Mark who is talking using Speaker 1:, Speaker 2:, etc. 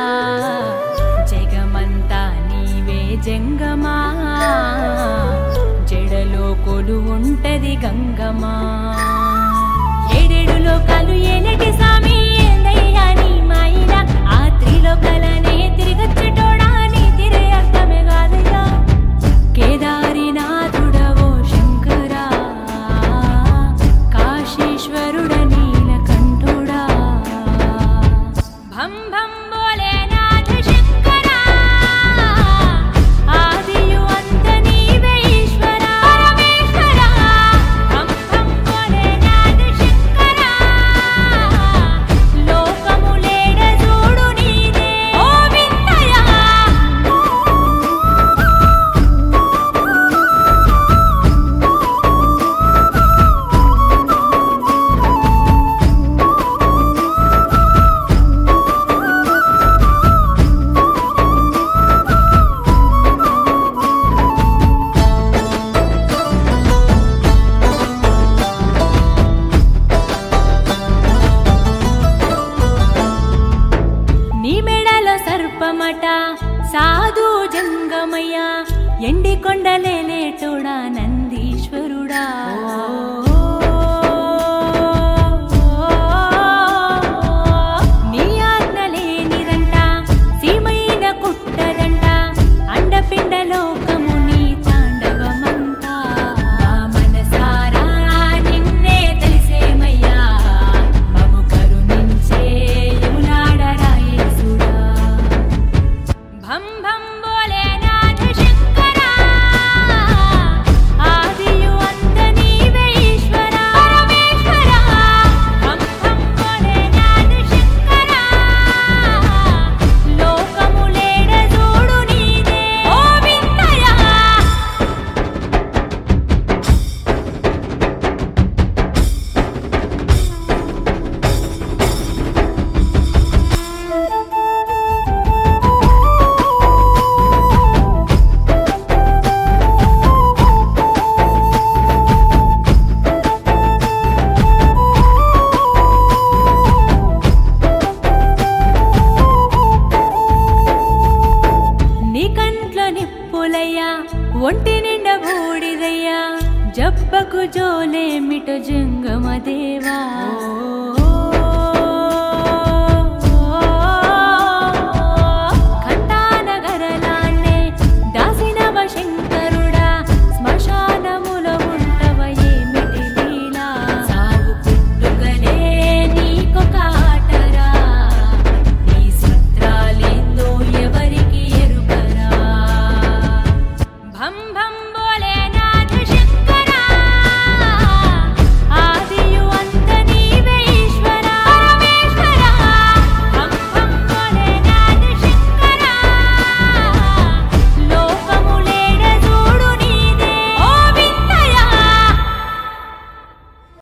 Speaker 1: జగమంతా నీవే జంగమా జడలో కొలు ఉంటది గంగమా ఏడేడు లోకాలు ఏలటి సామి ఏందయ్యా నీ మాయిలా ఆ త్రిలోకలనే తిరిగొచ్చటోడా నీ తిరే అర్థమే కాదయ్యా కేదారినాథుడవో శంకరా కాశీశ్వరుడ నీలకంఠుడా భం భం భోలేనాథ శంకరా ఆదియు అంత నీవే ఈశ్వరా పరమేశ్వరా భం భం భోలేనాథ శంకరా లోకములేడ చూడు నీదే ఓ వింతయా నీ మెడలో సర్పమట సాధు జంగమయ్య ఎండి కొండలేలేటోడా నందీశ్వరుడా నీ ఆజ్ఞ లేనిదంట సీమైన కుట్టదంట అండపిండ లోకము నీ తాండవమంతా మనసారా నిన్నే తెలిసేమయ్యా మము కరుణించే యమునాడరాయేసుడా భం భం భోలేనాథ శంకరా ఆదియు అంత నీవే ఈశ్వరా పరమేశ్వరా భం భం భోలేనాథ శంకరా లోకములేడ చూడు నీదే ఓ వింతయా నీ కంట్లో నిప్పులయ్యా ఒంటి నిండా బూడిదయ్యా జబ్బకు జోలేమిటో జంగమదేవా